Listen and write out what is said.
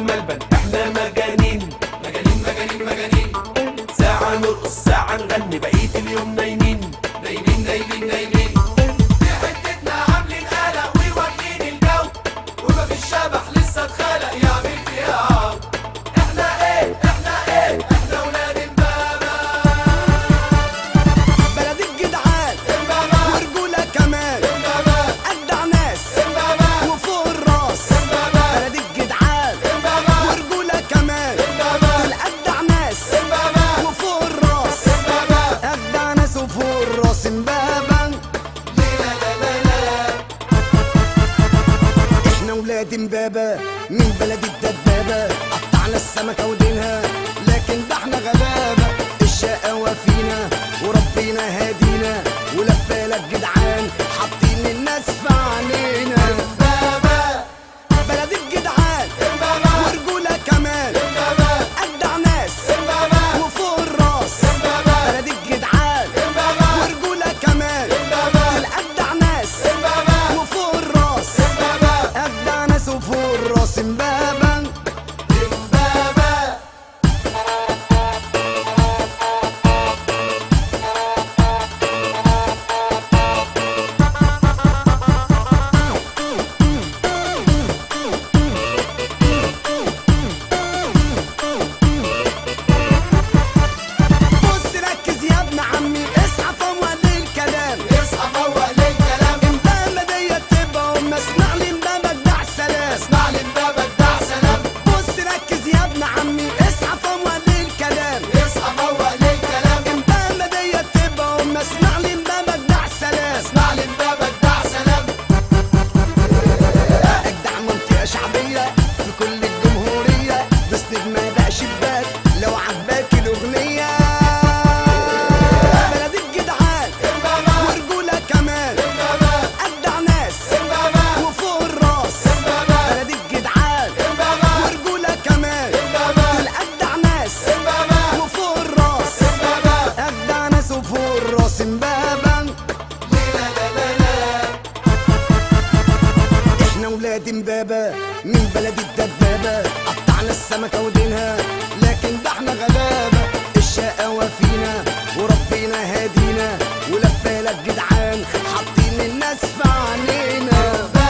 ملبن احنا مجانين مجانين مجانين مجانين ساعة نرقص ساعة نغني بقية اليوم نايمين نايمين نايمين نايمين في حتتنا عاملين قلق وواكلين الجو ومفيش شبح لسه اتخلق يعمل فيها عو احنا ايه احنا ايه احنا ولاد امبابة بلد الجدعان امبابة ورجولة كمان امبابة أجدع ناس امبابة وفوق الراس امبابة بلد الجدعان امبابة ورجولة كمان امبابة دول أجدع ناس امبابة وفوق الراس امبابة أجدع ناس وفوق الراس امبابة احنا ولاد امبابة من بلد الدبابة قطعنا السمكة ودينها لكن ده احنا غلابة الشقاوة فينا وربنا هادينا ولا بالك جدعان حاطين الناس في عينينا امبابة بلد الجدعان امبابة ورجولة كمان امبابة أجدع ناس امبابة وفوق الراس امبابة بلد الجدعان امبابة ورجولة كمان امبابة دول أجدع ناس امبابة وفوق الراس امبابة أجدع ناس وفوق الراس امبابة امبابة بص ركز يا ابن عمي اصحى فوق الكلام اصحى فوق ليه الكلام امبابة ديت تبقى أم اسمع لي امبابة جدع سلام اسمع لي امبابة جدع سلام بص ركز يا ابن عمي اصحى فوق الكلام اصحى فوق ليه الكلام امبابة ديت تبقى أم اسمع لي امبابة جدع سلام اسمع لي امبابة جدع سلام أجدع منطقة شعبية في كل الجمهورية بسند ما شباك لو عجباك الأغنية بلد الجدعان امبابة ورجولة كمان امبابة أجدع ناس امبابة وفوق الراس امبابة بلد الجدعان امبابة ورجولة كمان امبابة دول أجدع ناس امبابة وفوق الراس امبابة أجدع ناس وفوق الراس امبابة لا لا لا لا احنا ولاد امبابة من بلد الدبابة قطعنا السمكة ودينها لكن ده احنا غلابة الشقاوة فينا وربنا هادينا ولا بالك جدعان حاطين الناس في عينينا